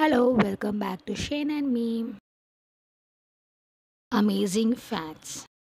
Hello, welcome back to Shane and me. Amazing facts.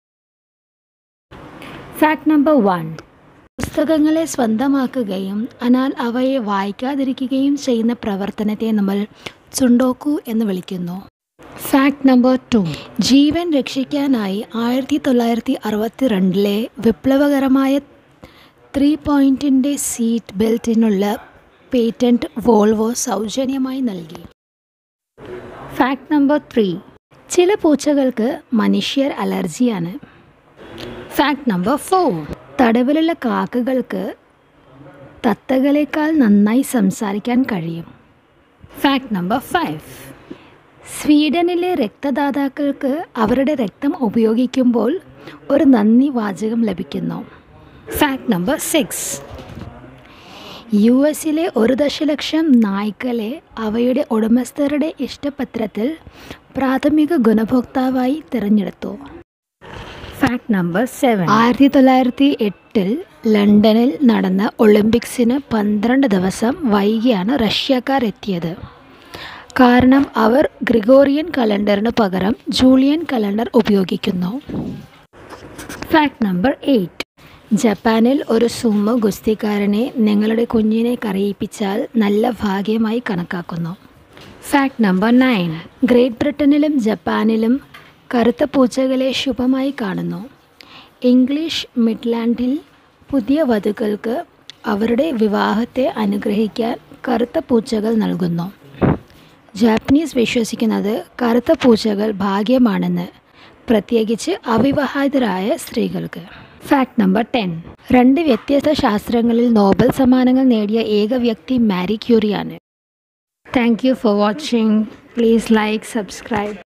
Fact number one പുസ്തകങ്ങളെ സ്വന്തമാക്കുകയും എന്നാൽ അവയെ വായിക്കാതിരിക്കുകയും ചെയ്യുന്ന പ്രവർത്തനത്തെ നമ്മൾ ചുണ്ടോക്കു എന്ന് വിളിക്കുന്നു ഫാക്ട് നമ്പർ ടു ജീവൻ രക്ഷിക്കാനായി ആയിരത്തി തൊള്ളായിരത്തി അറുപത്തി രണ്ടിലെ വിപ്ലവകരമായ ത്രീ പോയിൻറ്റിൻ്റെ സീറ്റ് ബെൽറ്റിനുള്ള പേറ്റൻറ്റ് വോൾവോ സൗജന്യമായി നൽകി ഫാക്ട് നമ്പർ ത്രീ ചില പൂച്ചകൾക്ക് മനുഷ്യർ അലർജിയാണ് ഫാക്ട് നമ്പർ ഫോർ തടവിലുള്ള കാക്കകൾക്ക് തത്തകളേക്കാൾ നന്നായി സംസാരിക്കാൻ കഴിയും ഫാക്ട് നമ്പർ ഫൈവ് സ്വീഡനിലെ രക്തദാതാക്കൾക്ക് അവരുടെ രക്തം ഉപയോഗിക്കുമ്പോൾ ഒരു നന്ദി വാചകം ലഭിക്കുന്നു ഫാക്ട് നമ്പർ സിക്സ് യു എസിലെ ഒരു ദശലക്ഷം നായ്ക്കളെ അവയുടെ ഉടമസ്ഥരുടെ ഇഷ്ടപത്രത്തിൽ പ്രാഥമിക ഗുണഭോക്താവായി തിരഞ്ഞെടുത്തു ഫാക്ട് നമ്പർ സെവൻ ആയിരത്തി തൊള്ളായിരത്തി എട്ടിൽ ലണ്ടനിൽ നടന്ന ഒളിമ്പിക്സിന് പന്ത്രണ്ട് ദിവസം വൈകിയാണ് റഷ്യക്കാർ എത്തിയത് കാരണം അവർ ഗ്രിഗോറിയൻ കലണ്ടറിന് പകരം ജൂലിയൻ കലണ്ടർ ഉപയോഗിക്കുന്നു ഫാക്ട് നമ്പർ എയ്റ്റ് ജപ്പാനിൽ ഒരു സുമോ ഗുസ്തിക്കാരനെ നിങ്ങളുടെ കുഞ്ഞിനെ കരയിപ്പിച്ചാൽ നല്ല ഭാഗ്യമായി കണക്കാക്കുന്നു ഫാക്ട് നമ്പർ നയൻ ഗ്രേറ്റ് ബ്രിട്ടനിലും ജപ്പാനിലും കറുത്ത പൂച്ചകളെ ശുഭമായി കാണുന്നു ഇംഗ്ലീഷ് മിഡ്ലാൻഡിൽ പുതിയ വധുക്കൾക്ക് അവരുടെ വിവാഹത്തെ അനുഗ്രഹിക്കാൻ കറുത്ത പൂച്ചകൾ നൽകുന്നു ജാപ്പനീസ് വിശ്വസിക്കുന്നത് കറുത്ത പൂച്ചകൾ ഭാഗ്യമാണെന്ന് പ്രത്യേകിച്ച് അവിവാഹിതരായ സ്ത്രീകൾക്ക് ഫാക്ട് നമ്പർ ടെൻ രണ്ട് വ്യത്യസ്ത ശാസ്ത്രങ്ങളിൽ നോബൽ സമ്മാനങ്ങൾ നേടിയ ഏക വ്യക്തി മാരി ക്യൂറിയാണ് thank you for watching please like subscribe